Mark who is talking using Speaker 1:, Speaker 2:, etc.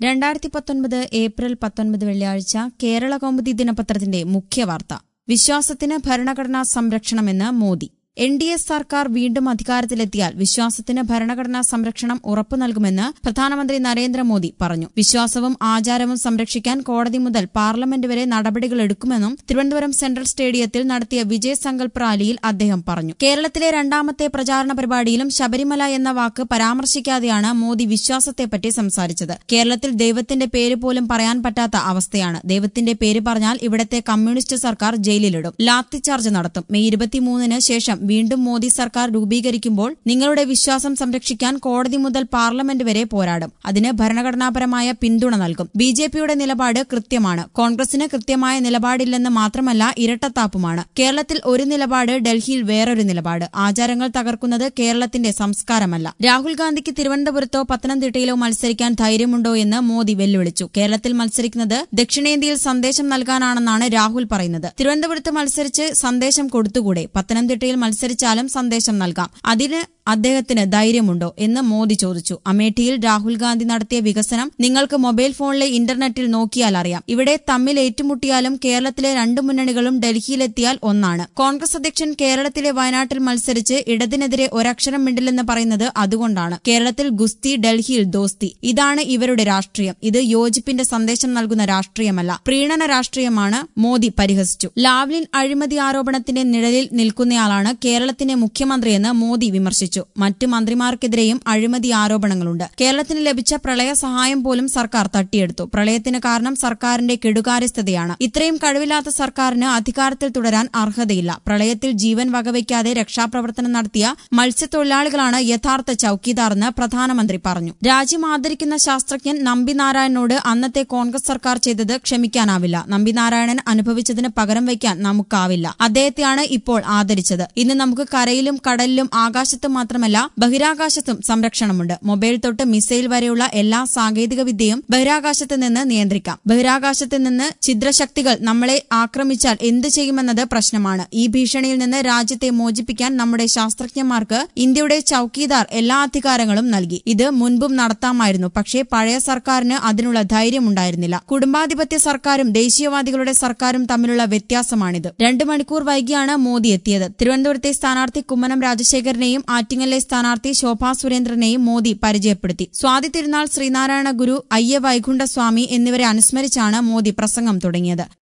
Speaker 1: രണ്ടായിരത്തി പത്തൊൻപത് ഏപ്രിൽ പത്തൊൻപത് വെള്ളിയാഴ്ച കേരള കൗമുദി ദിനപത്രത്തിന്റെ മുഖ്യവാർത്ത വിശ്വാസത്തിന് ഭരണഘടനാ സംരക്ഷണമെന്ന് മോദി എൻ ഡി എ സർക്കാർ വീണ്ടും അധികാരത്തിലെത്തിയാൽ വിശ്വാസത്തിന് ഭരണഘടനാ സംരക്ഷണം ഉറപ്പു നൽകുമെന്ന് പ്രധാനമന്ത്രി നരേന്ദ്രമോദി പറഞ്ഞു വിശ്വാസവും ആചാരവും സംരക്ഷിക്കാൻ കോടതി മുതൽ പാർലമെന്റ് വരെ നടപടികൾ എടുക്കുമെന്നും തിരുവനന്തപുരം സെൻട്രൽ സ്റ്റേഡിയത്തിൽ നടത്തിയ വിജയ് സങ്കൽപ് റാലിയിൽ അദ്ദേഹം പറഞ്ഞു കേരളത്തിലെ രണ്ടാമത്തെ പ്രചാരണ പരിപാടിയിലും ശബരിമല എന്ന വാക്ക് പരാമർശിക്കാതെയാണ് മോദി വിശ്വാസത്തെപ്പറ്റി സംസാരിച്ചത് കേരളത്തിൽ ദൈവത്തിന്റെ പേര് പോലും പറയാൻ പറ്റാത്ത അവസ്ഥയാണ് ദൈവത്തിന്റെ പേര് പറഞ്ഞാൽ ഇവിടത്തെ കമ്മ്യൂണിസ്റ്റ് സർക്കാർ ജയിലിലിടും ലാത്തിചാർജ് നടത്തും മെയ് ഇരുപത്തിമൂന്നിന് ശേഷം വീണ്ടും മോദി സർക്കാർ രൂപീകരിക്കുമ്പോൾ നിങ്ങളുടെ വിശ്വാസം സംരക്ഷിക്കാൻ കോടതി മുതൽ പാർലമെന്റ് വരെ പോരാടും അതിന് ഭരണഘടനാപരമായ പിന്തുണ നൽകും ബി ജെ പിയുടെ നിലപാട് കൃത്യമാണ് കോൺഗ്രസിന് കൃത്യമായ നിലപാടില്ലെന്ന് മാത്രമല്ല ഇരട്ടത്താപ്പുമാണ് കേരളത്തിൽ ഒരു നിലപാട് ഡൽഹിയിൽ വേറൊരു നിലപാട് ആചാരങ്ങൾ തകർക്കുന്നത് കേരളത്തിന്റെ സംസ്കാരമല്ല രാഹുൽ ഗാന്ധിക്ക് തിരുവനന്തപുരത്തോ പത്തനംതിട്ടയിലോ മത്സരിക്കാൻ ധൈര്യമുണ്ടോ എന്ന് മോദി വെല്ലുവിളിച്ചു കേരളത്തിൽ മത്സരിക്കുന്നത് ദക്ഷിണേന്ത്യയിൽ സന്ദേശം നൽകാനാണെന്നാണ് രാഹുൽ പറയുന്നത് തിരുവനന്തപുരത്ത് മത്സരിച്ച് സന്ദേശം കൊടുത്തുകൂടെ പത്തനംതിട്ടയിൽ മത്സരിച്ചാലും സന്ദേശം നൽകാം അതിന് അദ്ദേഹത്തിന് ധൈര്യമുണ്ടോ എന്ന് മോദി ചോദിച്ചു അമേഠിയിൽ രാഹുൽ ഗാന്ധി നടത്തിയ വികസനം നിങ്ങൾക്ക് മൊബൈൽ ഫോണിലെ ഇന്റർനെറ്റിൽ നോക്കിയാൽ അറിയാം ഇവിടെ തമ്മിൽ ഏറ്റുമുട്ടിയാലും കേരളത്തിലെ രണ്ടു മുന്നണികളും ഡൽഹിയിലെത്തിയാൽ ഒന്നാണ് കോൺഗ്രസ് അധ്യക്ഷൻ കേരളത്തിലെ വയനാട്ടിൽ മത്സരിച്ച് ഇടതിനെതിരെ ഒരക്ഷരം മിണ്ടില്ലെന്ന് പറയുന്നത് അതുകൊണ്ടാണ് കേരളത്തിൽ ഗുസ്തി ഡൽഹിയിൽ ദോസ്തി ഇതാണ് ഇവരുടെ രാഷ്ട്രീയം ഇത് യോജിപ്പിന്റെ സന്ദേശം നൽകുന്ന രാഷ്ട്രീയമല്ല പ്രീണന രാഷ്ട്രീയമാണ് മോദി പരിഹസിച്ചു ലാവ്ലിൻ അഴിമതി ആരോപണത്തിന്റെ നിഴലിൽ നിൽക്കുന്നയാളാണ് കേരളത്തിന്റെ മുഖ്യമന്ത്രിയെന്ന് മോദി വിമർശിച്ചു മറ്റ് മന്ത്രിമാർക്കെതിരെയും അഴിമതി ആരോപണങ്ങളുണ്ട് കേരളത്തിന് ലഭിച്ച പ്രളയ സഹായം പോലും സർക്കാർ തട്ടിയെടുത്തു പ്രളയത്തിന് കാരണം സർക്കാരിന്റെ കെടുകാര്യസ്ഥതയാണ് ഇത്രയും കഴിവില്ലാത്ത സർക്കാരിന് അധികാരത്തിൽ തുടരാൻ അർഹതയില്ല പ്രളയത്തിൽ ജീവൻ വകവയ്ക്കാതെ രക്ഷാപ്രവർത്തനം നടത്തിയ മത്സ്യത്തൊഴിലാളികളാണ് യഥാർത്ഥ ചൌക്കീദാറെന്ന് പ്രധാനമന്ത്രി പറഞ്ഞു രാജ്യം ആദരിക്കുന്ന ശാസ്ത്രജ്ഞൻ നമ്പിനാരായണനോട് അന്നത്തെ കോൺഗ്രസ് സർക്കാർ ചെയ്തത് ക്ഷമിക്കാനാവില്ല നമ്പിനാരായണൻ അനുഭവിച്ചതിന് പകരം വയ്ക്കാൻ നമുക്കാവില്ല അദ്ദേഹത്തെയാണ് ഇപ്പോൾ ആദരിച്ചത് ഇന്ന് നമുക്ക് കരയിലും കടലിലും ആകാശത്തും മാത്രമല്ല ബഹിരാകാശത്തും സംരക്ഷണമുണ്ട് മൊബൈൽ തൊട്ട് മിസൈൽ വരെയുള്ള എല്ലാ സാങ്കേതിക വിദ്യയും ബഹിരാകാശത്ത് നിന്ന് നിയന്ത്രിക്കാം ബഹിരാകാശത്ത് നിന്ന് ഛിദ്രശക്തികൾ നമ്മളെ ആക്രമിച്ചാൽ എന്തു ചെയ്യുമെന്നത് പ്രശ്നമാണ് ഈ ഭീഷണിയിൽ നിന്ന് രാജ്യത്തെ മോചിപ്പിക്കാൻ നമ്മുടെ ശാസ്ത്രജ്ഞന്മാർക്ക് ഇന്ത്യയുടെ ചൌക്കീദാർ എല്ലാ അധികാരങ്ങളും നൽകി ഇത് മുൻപും നടത്താമായിരുന്നു പക്ഷേ പഴയ സർക്കാരിന് അതിനുള്ള ധൈര്യമുണ്ടായിരുന്നില്ല കുടുംബാധിപത്യ സർക്കാരും ദേശീയവാദികളുടെ സർക്കാരും തമ്മിലുള്ള വ്യത്യാസമാണിത് രണ്ടു മണിക്കൂർ വൈകിയാണ് മോദി എത്തിയത് തിരുവനന്തപുരത്തെ സ്ഥാനാർത്ഥി കുമ്മനം രാജശേഖരനെയും ആറ്റിങ്ങലിലെ സ്ഥാനാർത്ഥി ശോഭാ സുരേന്ദ്രനെയും മോദി പരിചയപ്പെടുത്തി സ്വാതി തിരുനാൾ ശ്രീനാരായണ ഗുരു അയ്യ വൈകുണ്ഠ സ്വാമി എന്നിവരെ അനുസ്മരിച്ചാണ് മോദി പ്രസംഗം തുടങ്ങിയത്